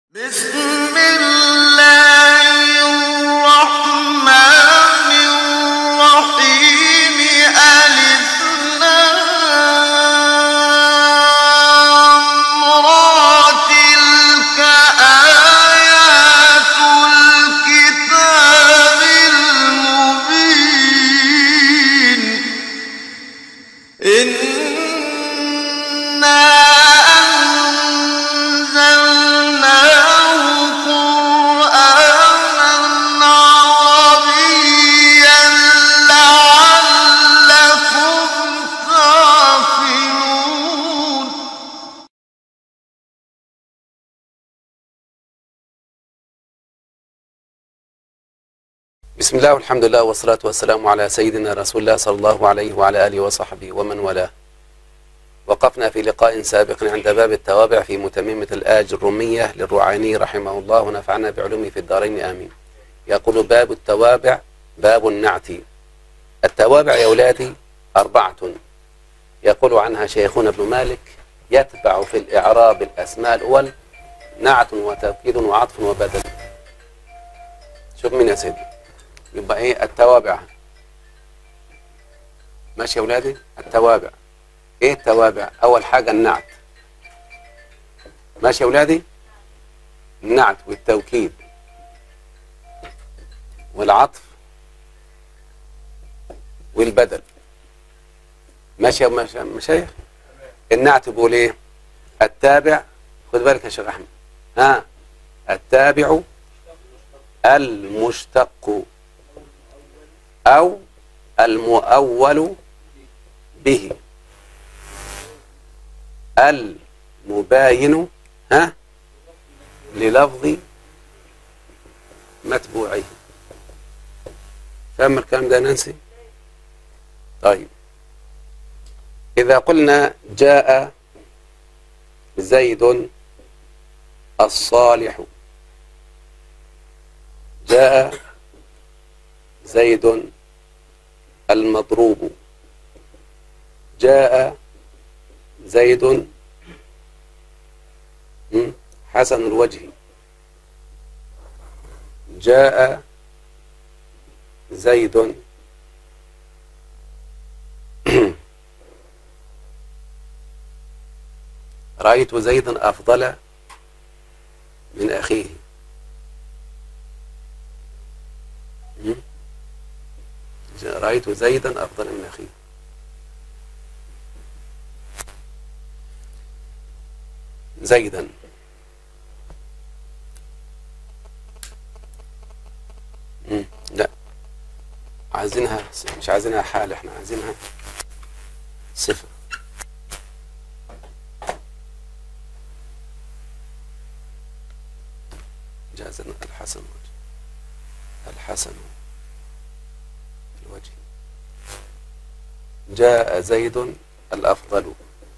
بسم الله الرحمن الرحيم ألف لام را تلك آيات الكتاب المبين إنا أنزلناه قرآنا عربيا لعلكم تعقلون بسم الله والحمد لله والصلاة والسلام على سيدنا رسول الله صلى الله عليه وعلى آله وصحبه ومن والاه وقفنا في لقاء سابق عند باب التوابع في متممة الآج الرومية للرعاني رحمه الله ونفعنا بعلومه في الدارين آمين يقول باب التوابع باب النعت التوابع يا أولادي أربعة يقول عنها شيخنا ابن مالك يتبع في الإعراب الأسماء الأول نعت وتوكيد وعطف وبدل شوف مين يا سيدي يبقى ايه التوابع ماشي يا ولادي التوابع ايه التوابع اول حاجه النعت ماشي يا ولادي النعت والتوكيد والعطف والبدل ماشي يا ماشي- مشايخ النعت بيقول ايه التابع خد بالك يا شيخ احمد ها التابع المشتق أو المؤول به المباين ها للفظ متبوعه فاهم الكلام ده يا نانسي طيب إذا قلنا جاء زيد الصالح جاء زيد المضروب جاء زيد م? حسن الوجه جاء زيد رأيت زيدا أفضل من أخيه م? رأيت زيدا أفضل من أخيه زيدا مم. لا عايزينها مش عايزينها حال احنا عايزينها صفة جاز الحسن الحسن الوجه جاء زيد الأفضل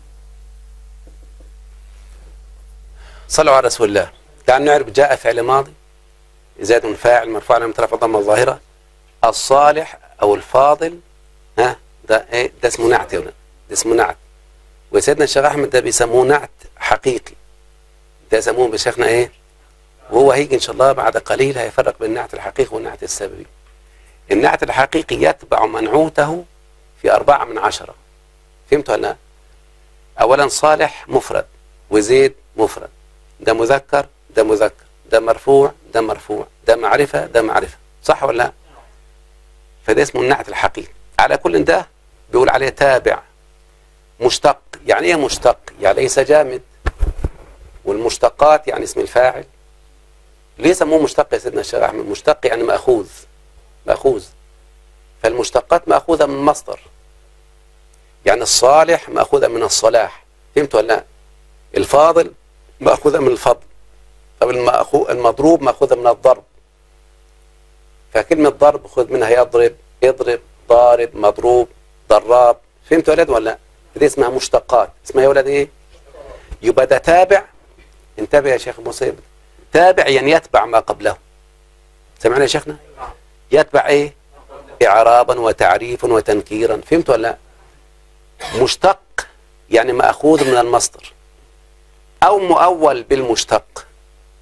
صلوا على رسول الله تعال نعرف جاء فعل ماضي زيد فاعل مرفوع على رفع ضمه الظاهرة الصالح أو الفاضل ها ده ايه ده اسمه نعت يا ولد ده اسمه نعت وسيدنا الشيخ أحمد ده بيسموه نعت حقيقي ده يسموه بشيخنا ايه وهو هيجي ان شاء الله بعد قليل هيفرق بين النعت الحقيقي والنعت السببي النعت الحقيقي يتبع منعوته في أربعة من عشرة فهمت ولا لا؟ أولا صالح مفرد وزيد مفرد ده مذكر ده مذكر ده مرفوع ده مرفوع ده معرفة ده معرفة صح ولا لا؟ فده اسمه النعت الحقيقي على كل ده بيقول عليه تابع مشتق يعني ايه مشتق يعني ليس جامد والمشتقات يعني اسم الفاعل ليه سموه مشتق يا سيدنا الشيخ احمد مشتق يعني ماخوذ ماخوذ فالمشتقات ماخوذه من مصدر يعني الصالح ماخوذه من الصلاح فهمت ولا لا الفاضل ماخوذه من الفضل طب المأخو- المضروب ماخوذه من الضرب فكلمه ضرب خذ منها يضرب اضرب ضارب مضروب ضراب فهمت يا ولد ولا لا دي اسمها مشتقات اسمها يا ولد ايه يبقى ده تابع انتبه يا شيخ مصيب تابع يعني يتبع ما قبله سمعنا يا شيخنا يتبع ايه اعرابا وتعريفا وتنكيرا فهمت ولا لا مشتق يعني ماخوذ من المصدر او مؤول بالمشتق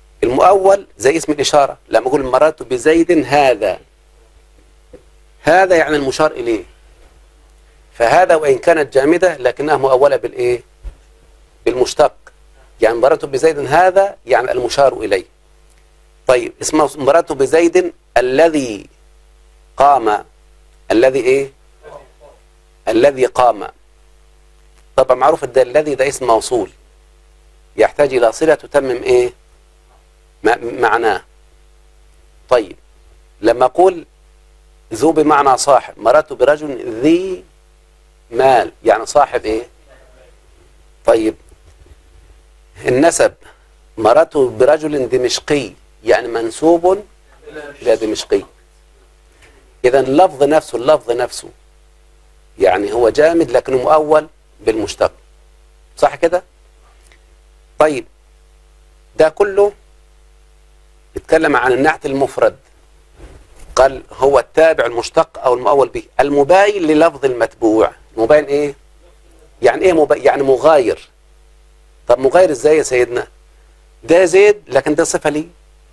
مؤول زي اسم الإشارة لما أقول مررت بزيد هذا هذا يعني المشار إليه فهذا وإن كانت جامدة لكنها مؤولة بالإيه بالمشتق يعني مررت بزيد هذا يعني المشار إليه طيب اسمه مررت بزيد الذي قام الذي إيه الذي قام طبعا معروف ده الذي ده اسم موصول يحتاج إلى صلة تتمم إيه م- معناه طيب لما أقول ذو بمعنى صاحب مررت برجل ذي مال يعني صاحب إيه طيب النسب مررت برجل دمشقي يعني منسوب إلى دمشقي إذا اللفظ نفسه اللفظ نفسه يعني هو جامد لكنه مؤول بالمشتق صح كده طيب ده كله اتكلم عن النعت المفرد قال هو التابع المشتق او المؤول به المباين للفظ المتبوع مباين ايه يعني ايه مباين يعني مغاير طب مغاير ازاي يا سيدنا ده زيد لكن ده صفه ليه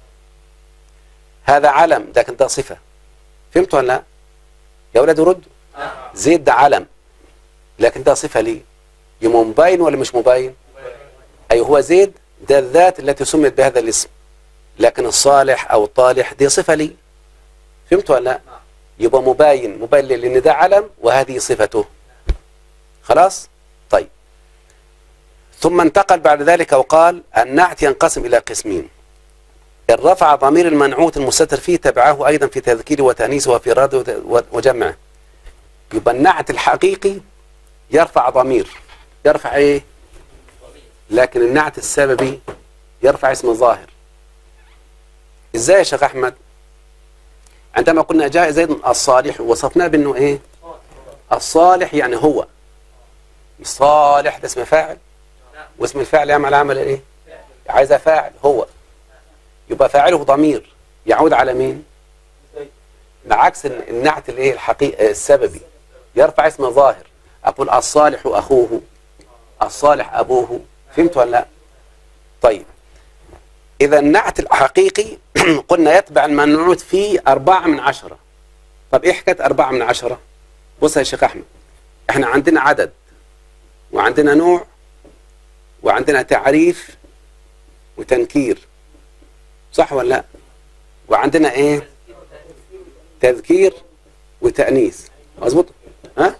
هذا علم لكن ده صفه فهمتوا ولا لا يا ولاد ردوا زيد ده علم لكن ده صفه ليه يبقى مباين ولا مش مباين اي هو زيد ده الذات التي سميت بهذا الاسم لكن الصالح او الطالح دي صفه لي فهمت ولا لا يبقى مباين مباين ليه؟ لان ده علم وهذه صفته خلاص طيب ثم انتقل بعد ذلك وقال النعت ينقسم الى قسمين إن رفع ضمير المنعوت المستتر فيه تبعه أيضا في تذكيره وتأنيسه وفي رده وجمعه يبقى النعت الحقيقي يرفع ضمير يرفع ايه لكن النعت السببي يرفع اسم الظاهر ازاي يا شيخ احمد عندما قلنا جاء زيد الصالح وصفناه بانه ايه الصالح يعني هو صالح ده اسم فاعل واسم الفاعل يعمل عمل ايه عايز فاعل هو يبقى فاعله ضمير يعود على مين بعكس النعت الايه الحقيقي السببي يرفع اسم ظاهر اقول الصالح اخوه الصالح ابوه فهمت ولا لا طيب اذا النعت الحقيقي قلنا يتبع المنعوت فيه أربعة من عشرة طب ايه حكايه أربعة من عشرة بص يا شيخ احمد احنا عندنا عدد وعندنا نوع وعندنا تعريف وتنكير صح ولا لا وعندنا ايه تذكير وتأنيث مظبوط ها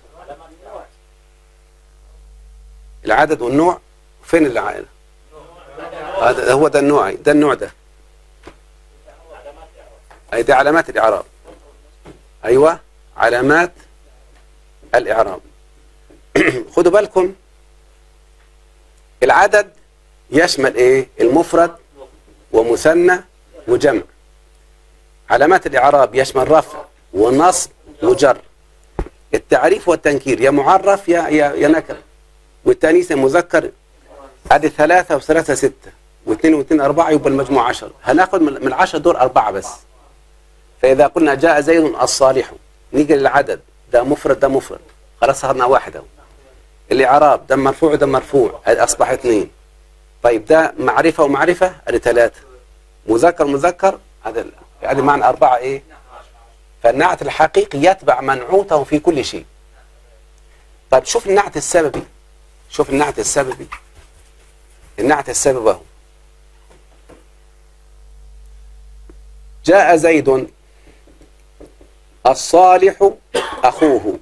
العدد والنوع فين العدد هذا هو ده النوع ده النوع ده اي دي علامات الاعراب ايوه علامات الاعراب خدوا بالكم العدد يشمل ايه المفرد ومثنى وجمع علامات الاعراب يشمل رفع ونصب وجر التعريف والتنكير يا معرف يا يا, يا نكر والتانيث مذكر ادي ثلاثة وثلاثة ستة واثنين واثنين أربعة يبقى المجموع عشر هناخد من من العشر دور أربعة بس فإذا قلنا جاء زيد الصالح نيجي للعدد ده مفرد ده مفرد خلاص صارنا واحد اهو الإعراب ده مرفوع وده مرفوع ادي أصبح اثنين طيب ده معرفة ومعرفة ادي ثلاثة مذكر مذكر هذا ادي معنى أربعة إيه فالنعت الحقيقي يتبع منعوته في كل شيء طيب شوف النعت السببي شوف النعت السببي النعت السبب اهو جاء زيد الصالح اخوه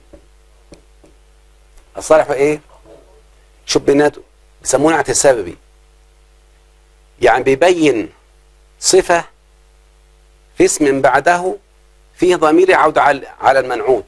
الصالح ايه شوف بيناته بيسموه نعت السببي يعني بيبين صفة في اسم بعده فيه ضمير يعود على على المنعوت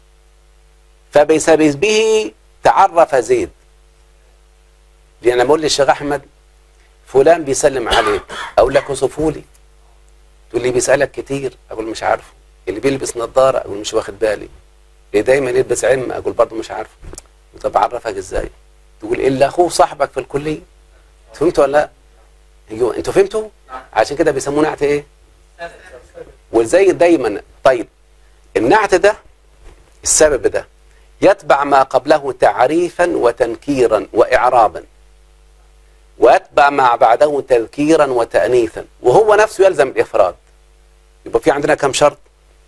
فبسبب به تعرف زيد لأن بقول للشيخ أحمد فلان بيسلم عليك أقول لك وصفه لي تقول لي بيسألك كتير أقول مش عارفه اللي بيلبس نظارة أقول مش واخد بالي اللي دايما يلبس عم أقول برضه مش عارفه طب أعرفك إزاي تقول إلا أخوه صاحبك في الكلية فهمتوا ولا لا؟ أيوه أنتوا فهمتوا؟ عشان كده بيسموه نعت إيه؟ وزي دايما طيب النعت ده السبب ده يتبع ما قبله تعريفا وتنكيرا وإعرابا واتبع ما بعده تذكيرا وتانيثا وهو نفسه يلزم الافراد يبقى في عندنا كم شرط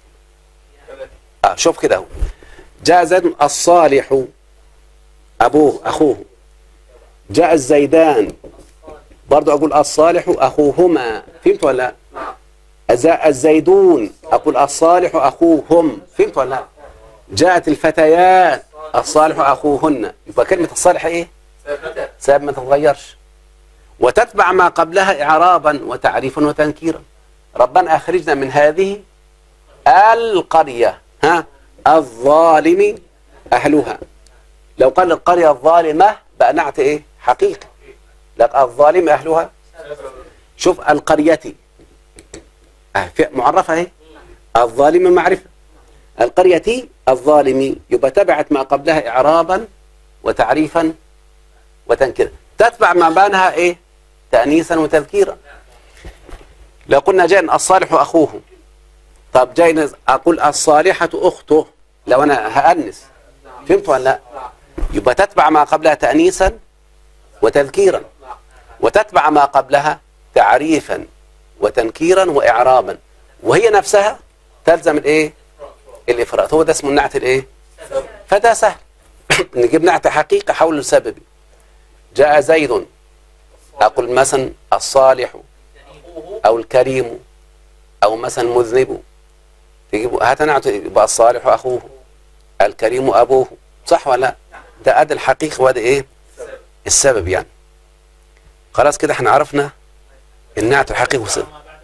آه شوف كده اهو جاء زيد الصالح ابوه اخوه جاء الزيدان برضو اقول الصالح اخوهما فهمت ولا لا جاء الزيدون اقول الصالح اخوهم فهمت ولا لا جاءت الفتيات الصالح اخوهن يبقى كلمه الصالح ايه سبب ما تتغيرش وتتبع ما قبلها اعرابا وتعريفا وتنكيرا ربنا اخرجنا من هذه القريه ها الظالم اهلها لو قال القريه الظالمه بقى نعت ايه حقيقي لك الظالم اهلها شوف القريه آه، في- معرفه اهي الظالم معرفه القريه الظالم يبقى تبعت ما قبلها اعرابا وتعريفا وتنكيرا تتبع ما بانها ايه تانيثا وتذكيرا لو قلنا جاء الصالح اخوه طب جاي اقول الصالحه اخته لو انا هانس فهمت ولا لا يبقى تتبع ما قبلها تانيثا وتذكيرا وتتبع ما قبلها تعريفا وتنكيرا واعرابا وهي نفسها تلزم الايه الافراد هو ده اسمه النعت الايه فده سهل نجيب نعت حقيقه حول سببي جاء زيد اقول مثلا الصالح او الكريم او مثلا مذنب تجيب هات نعت يبقى الصالح اخوه الكريم ابوه صح ولا لا ده ادي الحقيقه وده ايه السبب يعني خلاص كده احنا عرفنا النعت الحقيقي والسبب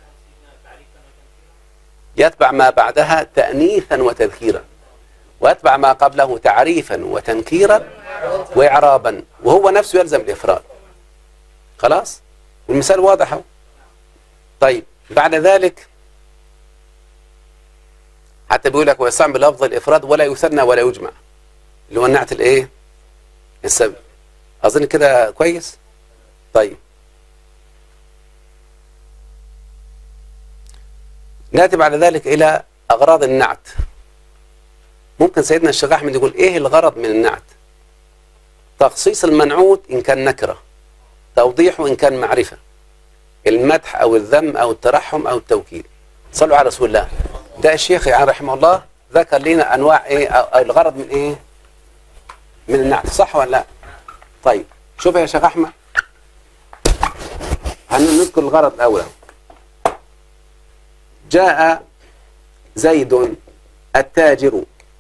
يتبع ما بعدها تأنيثا وتذكيرا ويتبع ما قبله تعريفا وتنكيرا وإعرابا وهو نفسه يلزم الإفراد خلاص والمثال واضح اهو طيب بعد ذلك حتى بيقول لك ويستعمل لفظ الإفراد ولا يثنى ولا يجمع اللي هو النعت الإيه السبب أظن كده كويس طيب ناتي بعد ذلك إلى أغراض النعت ممكن سيدنا الشيخ أحمد يقول إيه الغرض من النعت تخصيص المنعوت إن كان نكرة توضيحه إن كان معرفة المدح أو الذم أو الترحم أو التوكيد صلوا على رسول الله ده الشيخ يعني رحمه الله ذكر لنا أنواع إيه أو أو الغرض من إيه من النعت صح ولا لا طيب شوف يا شيخ أحمد هنذكر الغرض الأول جاء زيد التاجر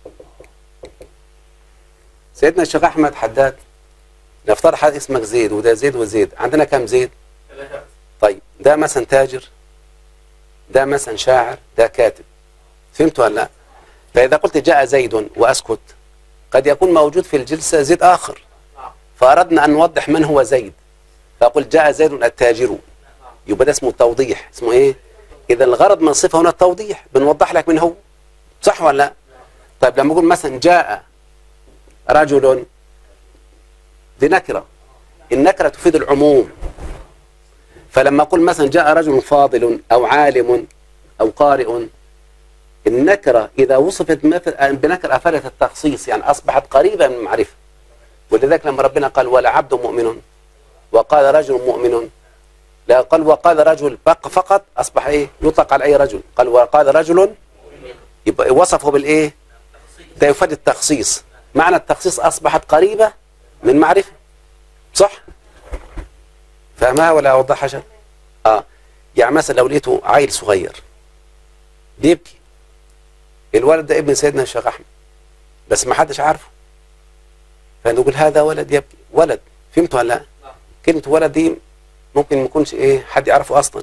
سيدنا الشيخ احمد حداد نفترض حد اسمك زيد وده زيد وزيد عندنا كم زيد طيب ده مثلا تاجر ده مثلا شاعر ده كاتب فهمت ولا لا فاذا قلت جاء زيد واسكت قد يكون موجود في الجلسه زيد اخر فاردنا ان نوضح من هو زيد فقلت جاء زيد التاجر يبقى ده اسمه توضيح اسمه ايه اذا الغرض من الصفه هنا التوضيح بنوضح لك من هو صح ولا لا طيب لما اقول مثلا جاء رجل دي نكره النكره تفيد العموم فلما اقول مثلا جاء رجل فاضل او عالم او قارئ النكره اذا وصفت مثل بنكره افادت التخصيص يعني اصبحت قريبه من المعرفه ولذلك لما ربنا قال ولا عبد مؤمن وقال رجل مؤمن لا قال وقال رجل بق فقط اصبح ايه يطلق على اي رجل قال وقال رجل يبقى وصفه بالايه ده يفيد التخصيص معنى التخصيص اصبحت قريبه من معرفه صح فاهمها ولا اوضحها شيء اه يعني مثلا لو لقيته عيل صغير بيبكي الولد ده ابن سيدنا الشيخ احمد بس ما حدش عارفه فنقول هذا ولد يبكي ولد فهمت ولا لا كلمه ولد دي ممكن ما يكونش ايه حد يعرفه اصلا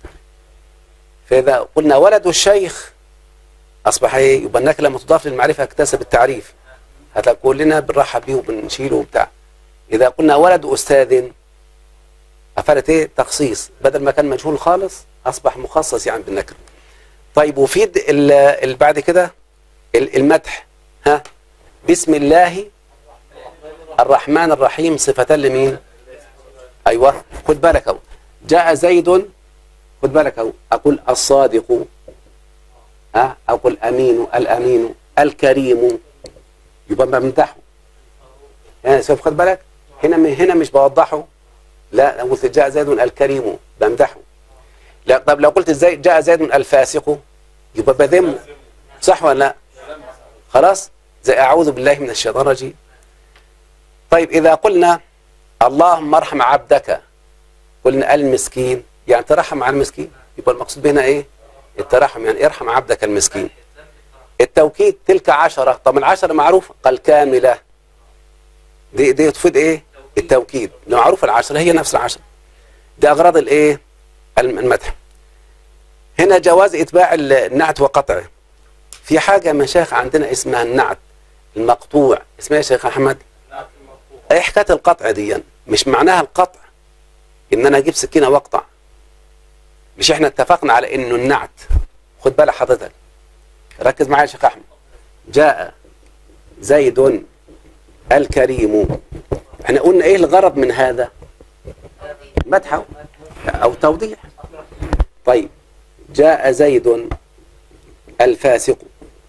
فاذا قلنا ولد الشيخ اصبح ايه يبقى انك لما تضاف للمعرفه اكتسب التعريف هتلاقي كلنا بنرحب بيه وبنشيله وبتاع اذا قلنا ولد استاذ افادت ايه تخصيص بدل ما كان مجهول خالص اصبح مخصص يعني بالنكر طيب وفيد ال- اللي بعد كده ال- المدح ها بسم الله الرحمن الرحيم صفتان لمين ايوه خد بالك اهو جاء زيد خد بالك اهو اقول الصادق ها اقول امين الامين الكريم يبقى بمدحه يعني شوف خد بالك هنا هنا مش بوضحه لا لو قلت جاء زيد الكريم بمدحه لا طب لو قلت زي جاء زيد الفاسق يبقى بذمه صح ولا لا خلاص زي اعوذ بالله من الشيطان الرجيم طيب اذا قلنا اللهم ارحم عبدك قلنا المسكين يعني ترحم على المسكين يبقى المقصود بهنا ايه الترحم يعني ارحم عبدك المسكين التوكيد تلك عشرة طب العشرة معروفة قال كاملة دي دي تفيد ايه التوكيد معروف العشرة هي نفس العشرة دي اغراض الايه الم- المدح هنا جواز اتباع ال- النعت وقطعه في حاجة مشايخ عندنا اسمها النعت المقطوع اسمها يا شيخ احمد ايه حكايه القطع دي مش معناها القطع ان انا اجيب سكينه واقطع مش احنا اتفقنا على انه النعت خد بالك حضرتك ركز معايا يا شيخ احمد جاء زيد الكريم احنا قلنا ايه الغرض من هذا مدحه او توضيح طيب جاء زيد الفاسق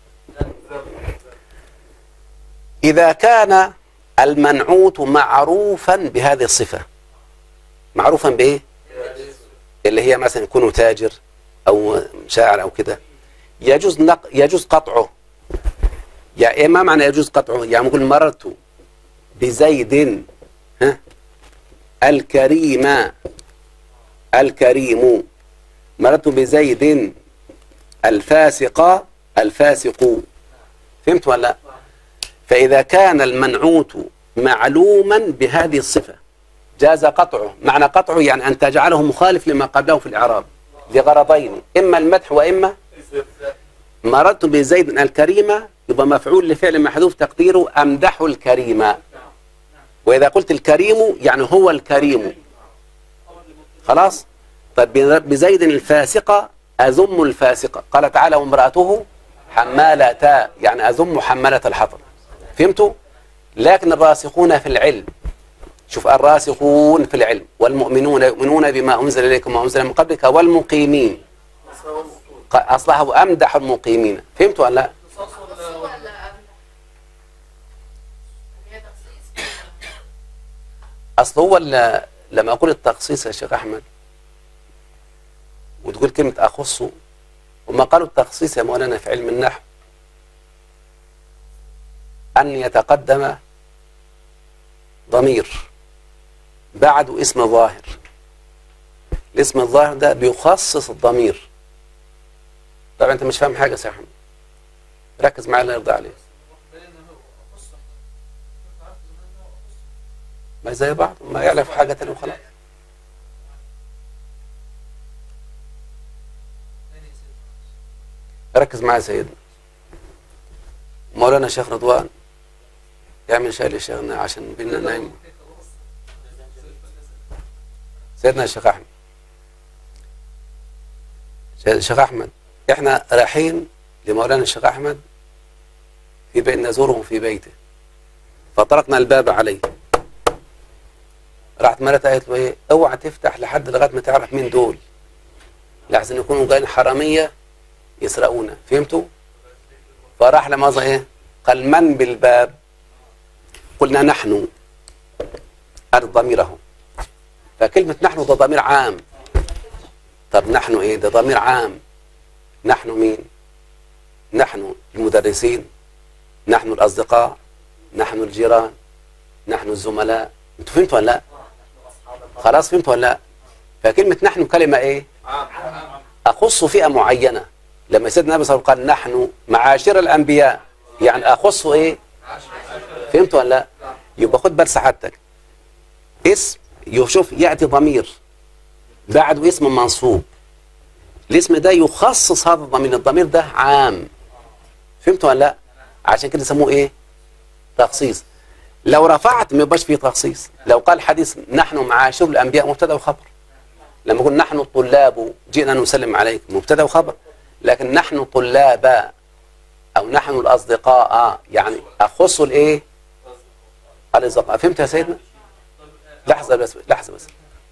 إذا كان المنعوت معروفا بهذه الصفة معروفا بإيه؟ اللي هي مثلا يكون تاجر أو شاعر أو كده يجوز نق... يجوز قطعه يعني إيه ما معنى يجوز قطعه؟ يعني نقول مررت بزيد ها الكريم الكريم مررت بزيد الفاسق الفاسق فهمت ولا لا؟ فإذا كان المنعوت معلوما بهذه الصفة جاز قطعه معنى قطعه يعني أن تجعله مخالف لما قبله في الإعراب لغرضين إما المدح وإما مررت بزيد الكريمة يبقى مفعول لفعل محذوف تقديره أمدح الكريم وإذا قلت الكريم يعني هو الكريم خلاص طيب بزيد الفاسقة أذم الفاسقة قال تعالى وامرأته حمالة يعني أذم حمالة الحطب فهمتوا لكن الراسخون في العلم شوف الراسخون في العلم والمؤمنون يؤمنون بما أنزل إليكم وما أنزل من قبلك والمقيمين أصلها أمدح المقيمين فهمتوا ولا لا أصل هو ال- لما أقول التخصيص يا شيخ أحمد وتقول كلمة أخص وما قالوا التخصيص يا مولانا في علم النحو أن يتقدم ضمير بعده اسم ظاهر الاسم الظاهر ده بيخصص الضمير طبعا انت مش فاهم حاجه يا سي احمد ركز معايا الله يرضى عليك ما زي بعض ما يعرف حاجه تانية وخلاص ركز معايا يا سيدنا مولانا شيخ رضوان يعمل شاي لشيخنا عشان بينا نايم سيدنا الشيخ احمد الشيخ احمد احنا رايحين لمولانا الشيخ احمد في بيت نزورهم في بيته فطرقنا الباب عليه راحت مرته قالت له ايه اوعى تفتح لحد لغايه ما تعرف مين دول لحسن يكونوا جايين حراميه يسرقونا فهمتوا فراح لماذا ايه قال من بالباب قلنا نحن هذا ضميره فكلمة نحن ده ضمير عام طب نحن ايه ده ضمير عام نحن مين نحن المدرسين نحن الأصدقاء نحن الجيران نحن الزملاء انتوا فهمتوا ولا لا خلاص فهمتوا ولا لا فكلمة نحن كلمة ايه أخص فئة معينة لما سيدنا النبي صلى الله عليه وسلم قال نحن معاشر الأنبياء يعني أخص ايه فهمت ولا لا يبقى خد بال سعادتك اسم يشوف ياتي ضمير بعده اسم منصوب الاسم ده يخصص هذا الضمير الضمير ده عام فهمت ولا لا عشان كده يسموه ايه تخصيص لو رفعت ما يبقاش فيه تخصيص لو قال حديث نحن معاشر الانبياء مبتدا وخبر لما يقول نحن الطلاب جئنا نسلم عليك مبتدا وخبر لكن نحن طلاب او نحن الاصدقاء يعني اخص الايه الاصدقاء فهمت يا سيدنا لحظه بس لحظه بس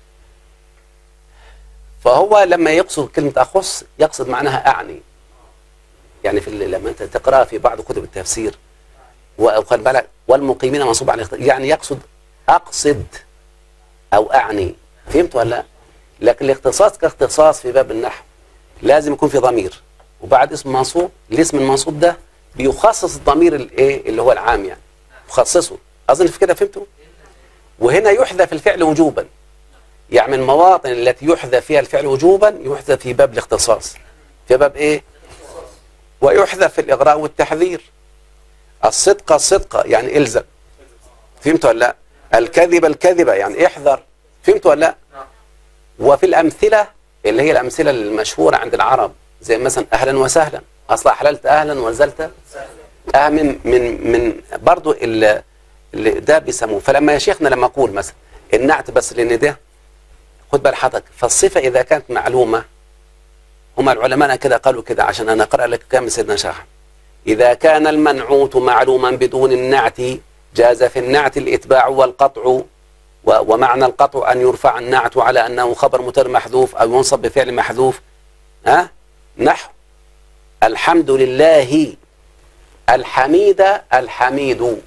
فهو لما يقصد كلمه اخص يقصد معناها اعني يعني في ال- لما انت تقرا في بعض كتب التفسير وخد بالك والمقيمين منصوب على الاختيار يعني يقصد اقصد او اعني فهمت ولا لا لكن الاختصاص كاختصاص في باب النحو لازم يكون في ضمير وبعد اسم منصوب الاسم المنصوب ده بيخصص الضمير الايه اللي هو العام يعني يخصصه اظن في كده فهمتوا وهنا يحذف الفعل وجوبا يعني من المواطن التي يحذف فيها الفعل وجوبا يحذف في باب الاختصاص في باب ايه ويحذف في الاغراء والتحذير الصدق الصدق يعني الزم فهمت ولا لا الكذب الكذبه يعني احذر فهمت ولا لا وفي الامثله اللي هي الامثله المشهوره عند العرب زي مثلا اهلا وسهلا اصلا احللت اهلا ونزلت آه من من من برضه اللي ده بيسموه فلما يا شيخنا لما اقول مثلا النعت بس لان ده خد بال حضرتك فالصفه اذا كانت معلومه هم العلماء كده قالوا كده عشان انا اقرا لك كلام سيدنا شاح اذا كان المنعوت معلوما بدون النعت جاز في النعت الاتباع والقطع و- ومعنى القطع ان يرفع النعت على انه خبر متر محذوف او ينصب بفعل محذوف ها نحو الحمد لله الحميد الحميد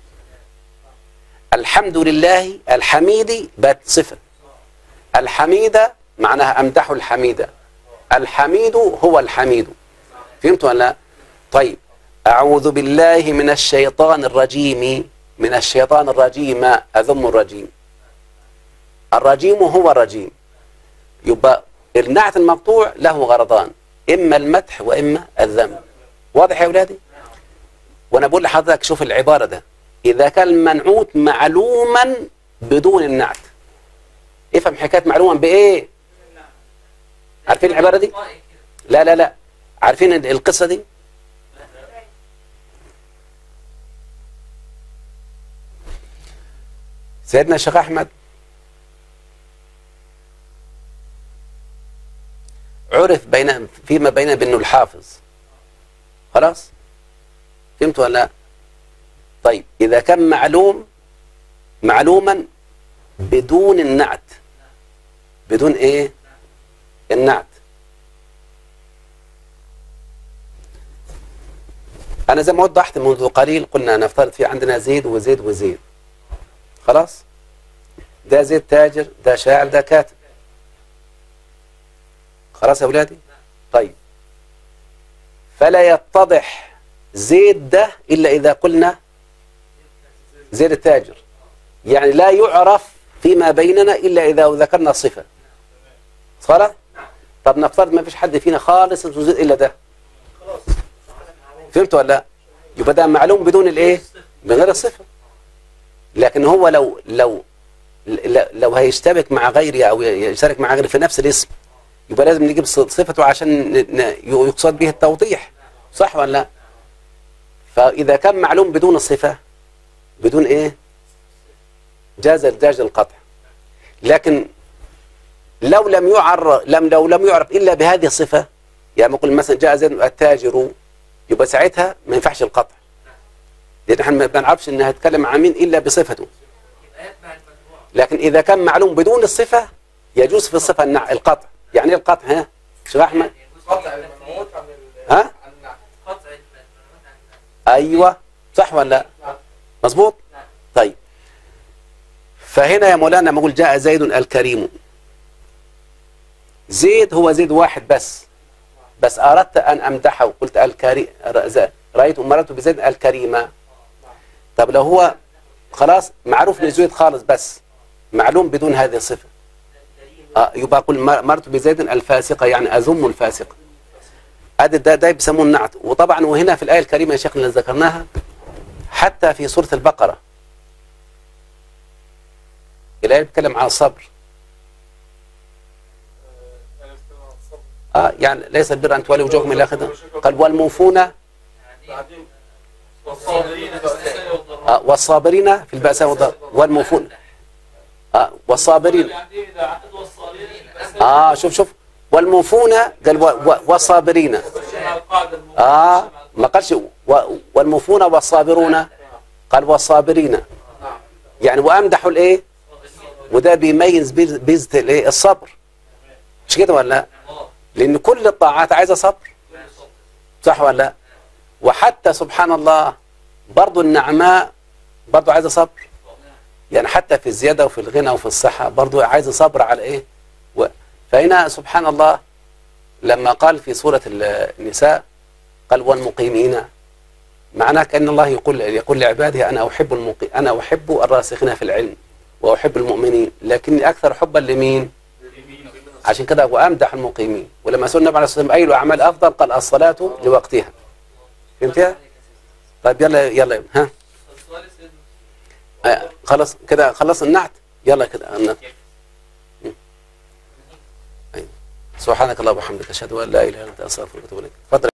الحمد لله الحميد بات صفة الحميد معناها أمدح الحميد الحميد هو الحميد فهمت ولا لا؟ طيب أعوذ بالله من الشيطان الرجيم من الشيطان الرجيم أذم الرجيم الرجيم هو الرجيم يبقى النعت المقطوع له غرضان إما المدح وإما الذم واضح يا أولادي وأنا بقول لحضرتك شوف العبارة ده إذا كان المنعوت معلوما بدون النعت افهم حكاية معلوما بإيه عارفين العبارة دي لا لا لا عارفين القصة دي سيدنا الشيخ أحمد عرف بين فيما بين بأنه الحافظ خلاص فهمت ولا لا طيب إذا كان معلوم معلوما بدون النعت بدون إيه النعت أنا زي ما وضحت منذ قليل قلنا نفترض في عندنا زيد وزيد وزيد خلاص ده زيد تاجر ده شاعر ده كاتب خلاص يا أولادي طيب فلا يتضح زيد ده إلا إذا قلنا زيد التاجر يعني لا يعرف فيما بيننا إلا إذا ذكرنا الصفة صلاة طب نفترض ما فيش حد فينا خالص اسمه زيد إلا ده فهمت ولا لا يبقى ده معلوم بدون الايه من غير الصفة لكن هو لو لو لو هيشتبك مع غيري او يشترك مع غيري في نفس الاسم يبقى لازم نجيب صفته عشان يقصد به التوضيح صح ولا لا فإذا كان معلوم بدون الصفة بدون إيه جاز جاز القطع لكن لو لم يعر لم لو لم يعرف إلا بهذه الصفة يعني نقول مثلا جاء زيد التاجر يبقى ساعتها ما ينفعش القطع لأن احنا ما بنعرفش انها تتكلم عن مين إلا بصفته لكن إذا كان معلوم بدون الصفة يجوز في الصفة النع... القطع يعني ايه القطع ها شيخ أحمد قطع المنعوت عن ال- ها عن النعت. قطع المنعوت عن أيوة صح ولا لا مظبوط طيب فهنا يا مولانا لما اقول جاء زيد الكريم زيد هو زيد واحد بس بس أردت أن أمدحه قلت الكريم رأيت مررت بزيد الكريمة طب لو هو خلاص معروف ان زيد خالص بس معلوم بدون هذه الصفة آه يبقى أقول مر- مررت بزيد الفاسقة يعني أذم الفاسقة هذا ده ده بيسموه النعت وطبعا وهنا في الآية الكريمة يا شيخنا اللي ذكرناها حتى في سورة البقرة الآية بتتكلم عن الصبر أنا بتكلم عن الصبر. اه يعني ليس البر ان تولوا وجوهكم الى اخره قال والموفون بعدين والصابرين في البأساء والضراء. آه والصابرين في البأساء والضراء والموفون آه والصابرين بعدين إذا عدد والصابرين في البأساء اه شوف شوف والموفون قال و- و- والصابرين والشمع القاعدة الموجودة. اه ما قالش و- والموفون والصابرون قال والصابرين يعني وامدحوا الايه وده بيميز بيز- بيزة الايه الصبر مش كده ولا لا لان كل الطاعات عايزه صبر صح ولا لا وحتى سبحان الله برضو النعماء برضو عايزه صبر يعني حتى في الزيادة وفي الغنى وفي الصحة برضو عايز صبر على إيه و... فهنا سبحان الله لما قال في سورة النساء قال والمقيمين معناه كأن الله يقول يقول لعباده أنا أحب المقي... أنا أحب الراسخين في العلم وأحب المؤمنين لكني أكثر حبا لمين عشان كده وأمدح المقيمين ولما سئل النبي عليه الصلاة والسلام أي الأعمال أفضل قال الصلاة لوقتها فهمتها؟ طيب يلا يلا يا ابني، ها السؤال سيدنا آه، خلاص كده خلص النعت يلا كده النعت. م. أيوة. سبحانك اللهم وبحمدك اشهد ان لا اله الا انت استغفرك واتوب اليك اتفضل